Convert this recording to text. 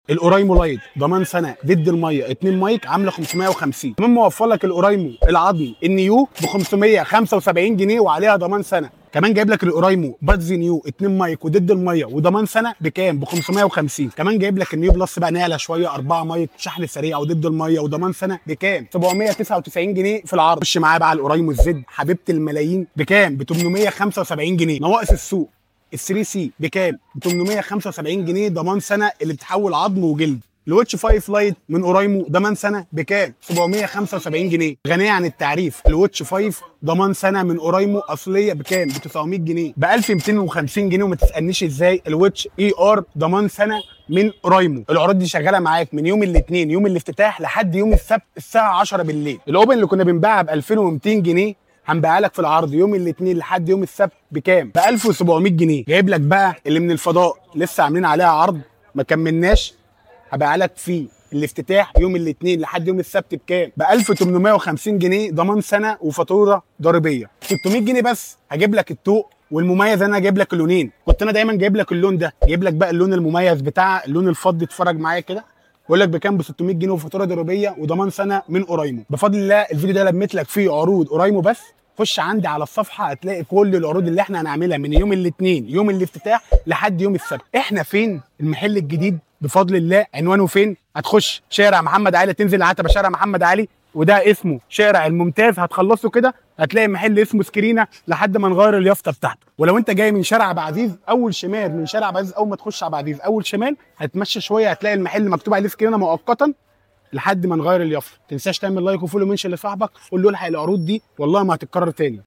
الاورايمو لايت ضمان سنه ضد الميه 2 مايك عامله 550 كمان موفر لك الاورايمو العظمي النيو ب 575 جنيه وعليها ضمان سنه كمان جايب لك الاورايمو بادز نيو 2 مايك وضد الميه وضمان سنه بكام ب 550 كمان جايب لك النيو بلس بقى نعلى شويه 4 مايك شحن سريع وضد الميه وضمان سنه بكام 799 جنيه في العرض خش معايا بقى على الاورايمو الزد حبيبه الملايين بكام ب 875 جنيه نواقص السوق ال 3 سي بكام؟ ب 875 جنيه ضمان سنه اللي بتحول عظم وجلد الواتش 5 لايت من اورايمو ضمان سنه بكام؟ 775 جنيه غنيه عن التعريف الواتش 5 ضمان سنه من اورايمو اصليه بكام؟ ب 900 جنيه ب 1250 جنيه وما تسالنيش ازاي الواتش اي ار ضمان سنه من اورايمو العروض دي شغاله معاك من يوم الاثنين يوم الافتتاح لحد يوم السبت الساعه 10 بالليل الاوبن اللي كنا بنبيعها ب 2200 جنيه هنبيعها لك في العرض يوم الاثنين لحد يوم السبت بكام؟ ب 1700 جنيه جايب لك بقى اللي من الفضاء لسه عاملين عليها عرض ما كملناش هبيعها لك في الافتتاح يوم الاثنين لحد يوم السبت بكام؟ ب 1850 جنيه ضمان سنه وفاتوره ضريبيه 600 جنيه بس هجيب لك الطوق والمميز انا جايب لك اللونين كنت انا دايما جايب لك اللون ده جايب لك بقى اللون المميز بتاع اللون الفضي اتفرج معايا كده بقول لك بكام ب 600 جنيه وفاتوره ضريبيه وضمان سنه من اورايمو بفضل الله الفيديو ده لميت لك فيه عروض اورايمو بس خش عندي على الصفحه هتلاقي كل العروض اللي احنا هنعملها من يوم الاثنين يوم الافتتاح لحد يوم السبت احنا فين المحل الجديد بفضل الله عنوانه فين هتخش شارع محمد علي تنزل عتبه شارع محمد علي وده اسمه شارع الممتاز هتخلصه كده هتلاقي محل اسمه سكرينه لحد ما نغير اليافطه بتاعته ولو انت جاي من شارع عبد العزيز اول شمال من شارع عبد العزيز اول ما تخش عبد العزيز اول شمال هتمشي شويه هتلاقي المحل مكتوب عليه سكرينه مؤقتا لحد ما نغير اليافطه تنساش تعمل لايك وفولو منشن لصاحبك قول له الحق العروض دي والله ما هتتكرر تاني